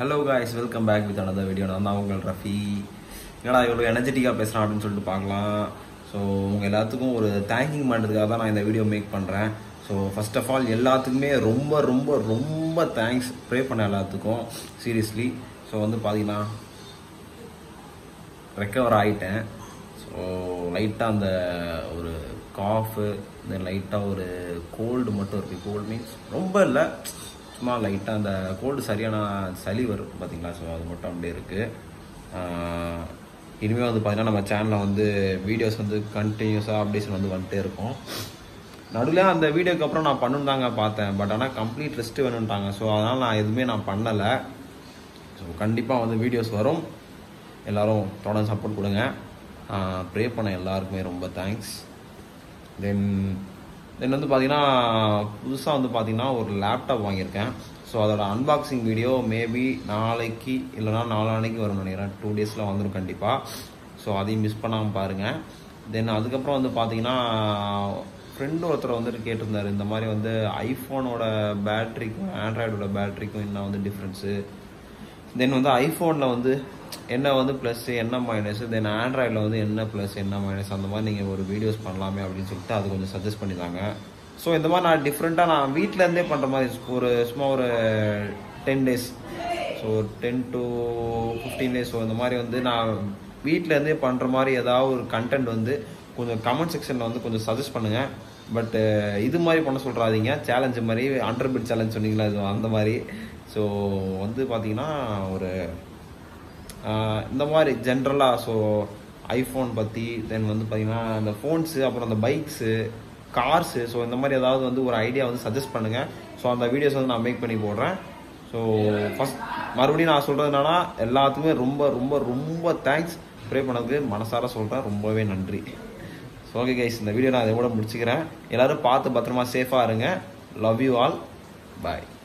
hello guys welcome back with another video நான் தான் உங்கள் ரஃபி என்னடா இவ்வளோ எனர்ஜெட்டிக்காக பேசுகிறேன் அப்படின்னு சொல்லிட்டு பார்க்கலாம் ஸோ உங்கள் எல்லாத்துக்கும் ஒரு தேங்கிங் பண்ணுறதுக்காக தான் நான் இந்த வீடியோ மேக் பண்ணுறேன் ஸோ ஃபர்ஸ்ட் ஆஃப் ஆல் எல்லாத்துக்குமே ரொம்ப ரொம்ப ரொம்ப தேங்க்ஸ் ப்ரே பண்ண எல்லாத்துக்கும் சீரியஸ்லி ஸோ வந்து பார்த்தீங்கன்னா ரெக்கவர் ஆகிட்டேன் ஸோ லைட்டாக அந்த ஒரு காஃபு தென் லைட்டாக ஒரு கோல்டு மட்டும் இருக்குது கோல்டு மீன்ஸ் ரொம்ப இல்லை சும்மா லைட்டாக அந்த கோல்டு சரியான சளி வரும் பார்த்தீங்களா ஸோ அது மட்டும் அப்படியே இருக்குது இனிமேல் வந்து பார்த்தீங்கன்னா நம்ம சேனலில் வந்து வீடியோஸ் வந்து கண்டினியூஸாக அப்டேஷன் வந்து வந்துட்டே இருக்கும் நடுவில் அந்த வீடியோக்கு அப்புறம் நான் பண்ணணும் தாங்க பார்த்தேன் பட் ஆனால் கம்ப்ளீட் ரெஸ்ட் வேணும்ட்டாங்க ஸோ அதனால் நான் எதுவுமே நான் பண்ணலை ஸோ கண்டிப்பாக வந்து வீடியோஸ் வரும் எல்லாரும் தொடர்ந்து சப்போர்ட் கொடுங்க ப்ரே பண்ண எல்லாருக்குமே ரொம்ப தேங்க்ஸ் தென் தென் வந்து பார்த்தீங்கன்னா புதுசாக வந்து பார்த்தீங்கன்னா ஒரு லேப்டாப் வாங்கியிருக்கேன் ஸோ அதோட அன்பாக்சிங் வீடியோ மேபி நாளைக்கு இல்லைனா நாளானைக்கு வரும்னு நினைக்கிறேன் டூ டேஸில் வந்துடும் கண்டிப்பாக ஸோ அதையும் மிஸ் பண்ணாமல் பாருங்கள் தென் அதுக்கப்புறம் வந்து பார்த்தீங்கன்னா ஃப்ரெண்டு ஒருத்தர் வந்துட்டு கேட்டிருந்தாரு இந்த மாதிரி வந்து ஐஃபோனோட பேட்ரிக்கும் ஆண்ட்ராய்டோட பேட்ரிக்கும் என்ன வந்து டிஃப்ரென்ஸு தென் வந்து ஐஃபோனில் வந்து என்ன வந்து ப்ளஸ் என்ன மைனஸ் தென் ஆண்ட்ராய்டில் வந்து என்ன ப்ளஸ் என்ன மைனஸ் அந்த மாதிரி நீங்கள் ஒரு வீடியோஸ் பண்ணலாமே அப்படின்னு சொல்லிட்டு அது கொஞ்சம் சஜஸ்ட் பண்ணித்தாங்க ஸோ இந்த மாதிரி நான் டிஃப்ரெண்ட்டாக நான் வீட்டிலேருந்தே பண்ணுற மாதிரி ஒரு சும்மா ஒரு ten days so ten to fifteen days so இந்த மாதிரி வந்து நான் வீட்டிலேருந்தே பண்ணுற மாதிரி ஏதாவது ஒரு கண்டென்ட் வந்து கொஞ்சம் கமெண்ட் செக்ஷனில் வந்து கொஞ்சம் சஜஸ்ட் பண்ணுங்கள் பட் இது மாதிரி பண்ண சொல்கிறாதீங்க சேலஞ்சு மாதிரி ஹண்ட்ரட் பிட் சேலஞ்ச் சொன்னீங்களா இது அந்த மாதிரி ஸோ வந்து பார்த்தீங்கன்னா ஒரு ஆஹ் இந்த மாதிரி ஜென்ரலாக ஸோ ஐஃபோன் பற்றி தென் வந்து பார்த்தீங்கன்னா இந்த ஃபோன்ஸு அப்புறம் அந்த பைக்ஸு கார்ஸு ஸோ இந்த மாதிரி ஏதாவது வந்து ஒரு ஐடியா வந்து சஜஸ்ட் பண்ணுங்கள் ஸோ அந்த வீடியோஸ் வந்து நான் மேக் பண்ணி போடுறேன் ஸோ ஃபஸ்ட் மறுபடியும் நான் சொல்கிறது என்னன்னா எல்லாத்துக்குமே ரொம்ப ரொம்ப ரொம்ப தேங்க்ஸ் ப்ரே பண்ணதுக்கு மனசார சொல்கிறேன் ரொம்பவே நன்றி ஸோ ஓகே கைஸ் இந்த வீடியோ நான் இதோட முடிச்சுக்கிறேன் எல்லாரும் பார்த்து பத்திரமா சேஃபாக இருங்க லவ் யூ ஆல் பாய்